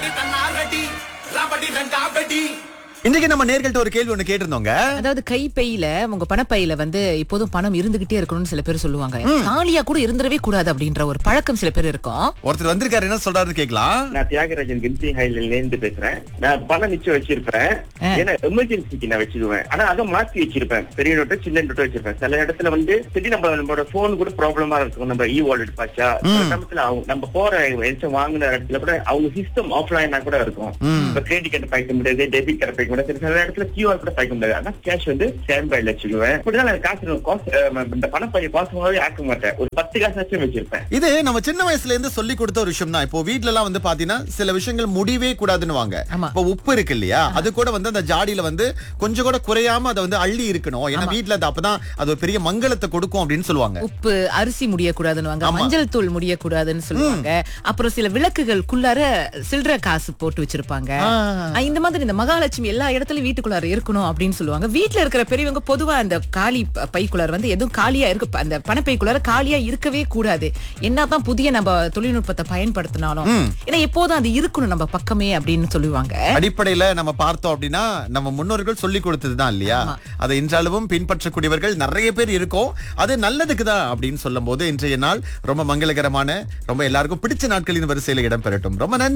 ராபடி தன்னாரடி ராபடி ரெண்டாபடி இன்றைக்கு நம்ம நேர்கள்ட்ட ஒரு கேள்வி ஒண்ணு கேட்டிருந்தோங்க அதாவது கைப்பையில உங்க பணப்பையில வந்து எப்போதும் பணம் இருந்துகிட்டே இருக்கணும்னு சில பேர் சொல்லுவாங்க காலியா கூட இருந்துடவே கூடாது அப்படின்ற ஒரு பழக்கம் சில பேர் இருக்கும் ஒருத்தர் வந்திருக்காரு என்ன சொல்றாருன்னு கேட்கலாம் நான் தியாகராஜன் கிம்சி ஹைல இருந்து பேசுறேன் நான் பணம் மிச்சம் வச்சிருப்பேன் ஆ. ஏன்னா எமர்ஜென்சிக்கு நான் வச்சிருவேன் ஆனா அதை மாத்தி வச்சிருப்பேன் பெரிய நோட்டு சின்ன நோட்டு வச்சிருப்பேன் சில இடத்துல வந்து திடீர் நம்ம நம்மளோட போன் கூட ப்ராப்ளமா இருக்கும் நம்ம இ வாலெட் பாச்சா சில சமயத்துல அவங்க நம்ம போற எச்சம் வாங்குன இடத்துல கூட அவங்க சிஸ்டம் ஆஃப்லைனா கூட இருக்கும் இப்ப கிரெடிட் கார்டு பாய்க்க முடியாது டெபிட் கார்டு பாய்க்க முடியாது சில இடத்துல கியூஆர் கூட பாய்க்க முடியாது ஆனா கேஷ் வந்து ஸ்டாண்ட் பைல வச்சுக்குவேன் இப்படிதான் நான் காசு காசு அஹ், இந்த பணப்பைய பாசமாவே ஆக்க மாட்டேன் ஒரு பத்து காசாச்சும் வச்சிருப்பேன் இது நம்ம சின்ன வயசுல இருந்து சொல்லி கொடுத்த ஒரு விஷயம் தான் இப்போ வீட்ல எல்லாம் வந்து பாத்தீங்கன்னா சில விஷயங்கள் முடியவே கூடாதுன்னு வாங்க ஆமா. இப்போ உப்பு இருக்கு இல்லையா அது கூட வந்து அந்த ஜாடியில வந்து கொஞ்சம் கூட குறையாம அதை வந்து அள்ளி இருக்கணும் ஏன்னா வீட்ல அது அப்பதான் அது ஒரு பெரிய மங்களத்தை கொடுக்கும் அப்படின்னு சொல்லுவாங்க உப்பு அரிசி முடியக்கூடாதுன்னு ஆமா. மஞ்சள் தூள் முடியக்கூடாதுன்னு சொல்லுவாங்க அப்புறம் சில விளக்குகளுக்குள்ளார சில்லற காசு போட்டு வச்சிருப்பாங்க ஆ. ஆ, இந்த மாதிரி இந்த மகாலட்சுமி எல்லா இடத்துலயும் வீட்டுக்குள்ளார இருக்கணும் அப்படின்னு சொல்லுவாங்க வீட்ல இருக்கிற பெரியவங்க பொதுவா அந்த காலி ப- பைக்குள்ளார வந்து எதுவும் காலியா இருக்கு அந்த பணப்பைக்குள்ளார காலியா இருக்கவே கூடாது என்னதான் புதிய நம்ம தொழில்நுட்பத்தை பயன்படுத்தினாலும் ஏன்னா எப்போதும் அது இருக்கணும் நம்ம பக்கமே அப்படின்னு சொல்லுவாங்க அடிப்படையில நம்ம பார்த்தோம் அப்படின்னா நம்ம முன்னோர்கள் சொல்லி கொடுத்ததுதான் இல்லையா அதை இன்றளவும் பின்பற்றக்கூடியவர்கள் நிறைய பேர் இருக்கோம் அது நல்லதுக்கு தான் அப்படின்னு சொல்லும் போது இன்றைய நாள் ரொம்ப மங்களகரமான ரொம்ப எல்லாருக்கும் பிடிச்ச நாட்களின் வரிசையில இடம் பெறட்டும் ரொம்ப நன்றி